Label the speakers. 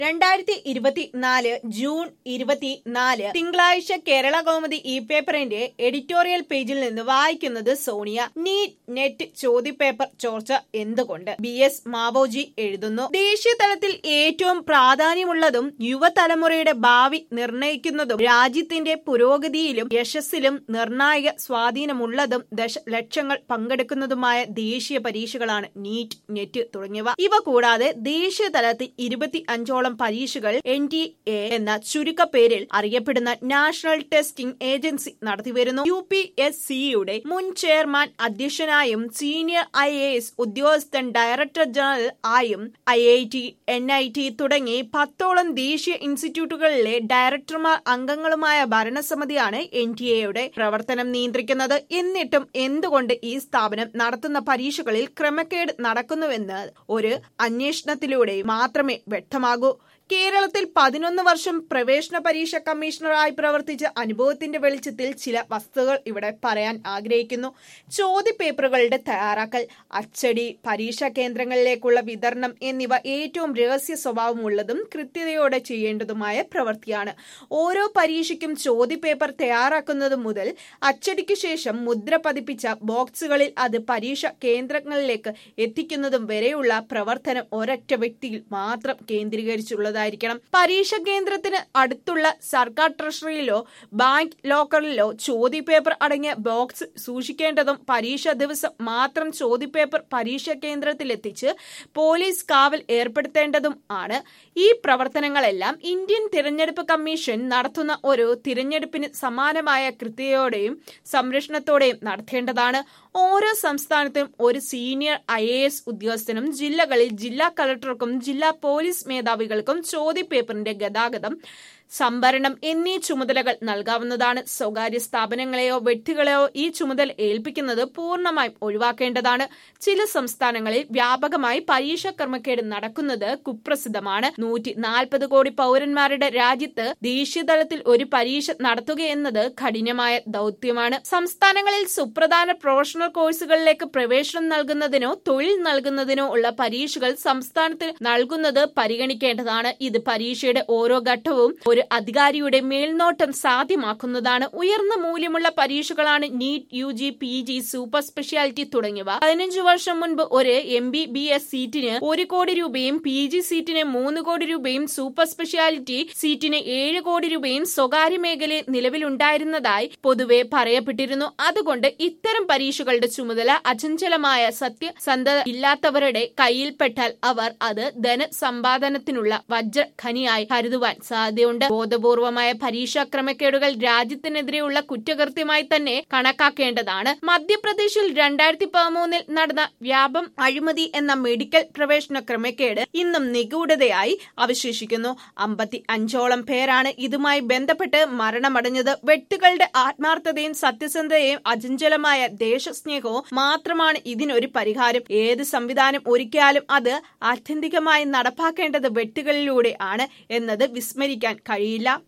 Speaker 1: രണ്ടായിരത്തി ഇരുപത്തിനാല് ജൂൺ ഇരുപത്തിനാല് തിങ്കളാഴ്ച കേരള കൗമുദി ഇ പേപ്പറിന്റെ എഡിറ്റോറിയൽ പേജിൽ നിന്ന് വായിക്കുന്നത് സോണിയ നീറ്റ് നെറ്റ് ചോദ്യപേപ്പർ ചോർച്ച എന്തുകൊണ്ട് ബി എസ് മാവോജി എഴുതുന്നു ദേശീയ തലത്തിൽ ഏറ്റവും പ്രാധാന്യമുള്ളതും യുവതലമുറയുടെ ഭാവി നിർണയിക്കുന്നതും രാജ്യത്തിന്റെ പുരോഗതിയിലും യശസ്സിലും നിർണായക സ്വാധീനമുള്ളതും ദശലക്ഷങ്ങൾ പങ്കെടുക്കുന്നതുമായ ദേശീയ പരീക്ഷകളാണ് നീറ്റ് നെറ്റ് തുടങ്ങിയവ ഇവ കൂടാതെ ദേശീയ തലത്തിൽ ഇരുപത്തി അഞ്ചോളം പരീക്ഷകൾ എൻ ടി എ എന്ന ചുരുക്കപ്പേരിൽ അറിയപ്പെടുന്ന നാഷണൽ ടെസ്റ്റിംഗ് ഏജൻസി നടത്തിവരുന്നു യു പി എസ് സിയുടെ മുൻ ചെയർമാൻ അധ്യക്ഷനായും സീനിയർ ഐ എ എസ് ഉദ്യോഗസ്ഥൻ ഡയറക്ടർ ജനറൽ ആയും I I T N I T തുടങ്ങി പത്തോളം ദേശീയ ഇൻസ്റ്റിറ്റ്യൂട്ടുകളിലെ ഡയറക്ടർമാർ അംഗങ്ങളുമായ ഭരണസമിതിയാണ് എൻ ടി എയുടെ പ്രവർത്തനം നിയന്ത്രിക്കുന്നത് എന്നിട്ടും എന്തുകൊണ്ട് ഈ സ്ഥാപനം നടത്തുന്ന പരീക്ഷകളിൽ ക്രമക്കേട് നടക്കുന്നുവെന്ന് ഒരു അന്വേഷണത്തിലൂടെ മാത്രമേ വ്യക്തമാകൂ കേരളത്തിൽ പതിനൊന്ന് വർഷം പ്രവേശന പരീക്ഷ കമ്മീഷണറായി പ്രവർത്തിച്ച അനുഭവത്തിന്റെ വെളിച്ചത്തിൽ ചില വസ്തുതകൾ ഇവിടെ പറയാൻ ആഗ്രഹിക്കുന്നു ചോദ്യപേപ്പറുകളുടെ തയ്യാറാക്കൽ അച്ചടി പരീക്ഷാ കേന്ദ്രങ്ങളിലേക്കുള്ള വിതരണം എന്നിവ ഏറ്റവും രഹസ്യ സ്വഭാവമുള്ളതും കൃത്യതയോടെ ചെയ്യേണ്ടതുമായ പ്രവൃത്തിയാണ് ഓരോ പരീക്ഷയ്ക്കും ചോദ്യപേപ്പർ തയ്യാറാക്കുന്നത് മുതൽ അച്ചടിക്കു ശേഷം മുദ്ര പതിപ്പിച്ച ബോക്സുകളിൽ അത് പരീക്ഷ കേന്ദ്രങ്ങളിലേക്ക് എത്തിക്കുന്നതും വരെയുള്ള പ്രവർത്തനം ഒരൊറ്റ വ്യക്തിയിൽ മാത്രം കേന്ദ്രീകരിച്ചുള്ളതായിരിക്കണം പരീക്ഷ കേന്ദ്രത്തിന് അടുത്തുള്ള സർക്കാർ ട്രഷറിയിലോ ബാങ്ക് ലോക്കറിലോ ചോദ്യപേപ്പർ അടങ്ങിയ ബോക്സ് സൂക്ഷിക്കേണ്ടതും പരീക്ഷ ദിവസം മാത്രം ചോദ്യപേപ്പർ പരീക്ഷ കേന്ദ്രത്തിലെത്തിച്ച് പോലീസ് കാവൽ ഏർപ്പെടുത്തേണ്ടതും ആണ് ഈ പ്രവർത്തനങ്ങളെല്ലാം ഇന്ത്യൻ തിരഞ്ഞെടുപ്പ് കമ്മീഷൻ നടത്തുന്ന ഒരു തിരഞ്ഞെടുപ്പിന് സമാനമായ കൃത്യതയോടെയും സംരക്ഷണത്തോടെയും നടത്തേണ്ടതാണ് ഓരോ സംസ്ഥാനത്തും ഒരു സീനിയർ ഐ എ എസ് ഉദ്യോഗസ്ഥനും ജില്ലകളിൽ ജില്ലാ കളക്ടർക്കും ജില്ലാ പോലീസ് മേധാവികൾക്കും ചോദ്യപേപ്പറിന്റെ ഗതാഗതം സംഭരണം എന്നീ ചുമതലകൾ നൽകാവുന്നതാണ് സ്വകാര്യ സ്ഥാപനങ്ങളെയോ വ്യക്തികളെയോ ഈ ചുമതല ഏൽപ്പിക്കുന്നത് പൂർണ്ണമായും ഒഴിവാക്കേണ്ടതാണ് ചില സംസ്ഥാനങ്ങളിൽ വ്യാപകമായി പരീക്ഷാ ക്രമക്കേട് നടക്കുന്നത് കുപ്രസിദ്ധമാണ് നൂറ്റി നാൽപ്പത് കോടി പൗരന്മാരുടെ രാജ്യത്ത് ദേശീയതലത്തിൽ ഒരു പരീക്ഷ നടത്തുകയെന്നത് കഠിനമായ ദൗത്യമാണ് സംസ്ഥാനങ്ങളിൽ സുപ്രധാന പ്രൊഫഷണൽ കോഴ്സുകളിലേക്ക് പ്രവേശനം നൽകുന്നതിനോ തൊഴിൽ നൽകുന്നതിനോ ഉള്ള പരീക്ഷകൾ സംസ്ഥാനത്ത് നൽകുന്നത് പരിഗണിക്കേണ്ടതാണ് ഇത് പരീക്ഷയുടെ ഓരോ ഘട്ടവും ഒരു അധികാരിയുടെ മേൽനോട്ടം സാധ്യമാക്കുന്നതാണ് ഉയർന്ന മൂല്യമുള്ള പരീക്ഷകളാണ് NEET U G P G super speciality തുടങ്ങിയവ പതിനഞ്ചു വർഷം മുൻപ് ഒരു എം ബി ബി എസ് സീറ്റിന് ഒരു കോടി രൂപയും പി ജി സീറ്റിന് മൂന്ന് കോടി രൂപയും സൂപ്പർ സ്പെഷ്യാലിറ്റി സീറ്റിന് ഏഴ് കോടി രൂപയും സ്വകാര്യ മേഖലയിൽ നിലവിലുണ്ടായിരുന്നതായി പൊതുവെ പറയപ്പെട്ടിരുന്നു അതുകൊണ്ട് ഇത്തരം പരീക്ഷകളുടെ ചുമതല അചഞ്ചലമായ സത്യസന്ധത ഇല്ലാത്തവരുടെ കയ്യിൽപ്പെട്ടാൽ അവർ അത് ധനസമ്പാദനത്തിനുള്ള വജ്രഖനിയായി കരുതുവാൻ സാധ്യതയുണ്ട് ബോധപൂർവമായ പരീക്ഷാ ക്രമക്കേടുകൾ രാജ്യത്തിനെതിരെയുള്ള കുറ്റകൃത്യമായി തന്നെ കണക്കാക്കേണ്ടതാണ് മധ്യപ്രദേശിൽ രണ്ടായിരത്തി പതിമൂന്നിൽ നടന്ന വ്യാപം അഴിമതി എന്ന മെഡിക്കൽ പ്രവേശന ക്രമക്കേട് ഇന്നും നിഗൂഢതയായി അവശേഷിക്കുന്നു അമ്പത്തി അഞ്ചോളം പേരാണ് ഇതുമായി ബന്ധപ്പെട്ട് മരണമടഞ്ഞത് വ്യക്തികളുടെ ആത്മാർത്ഥതയും സത്യസന്ധതയും അചഞ്ചലമായ ദേശസ്നേഹവും മാത്രമാണ് ഇതിനൊരു പരിഹാരം ഏത് സംവിധാനം ഒരുക്കിയാലും അത് ആത്യന്തികമായി നടപ്പാക്കേണ്ടത് വ്യക്തികളിലൂടെ ആണ് എന്നത് വിസ്മരിക്കാൻ കഴിയില്ല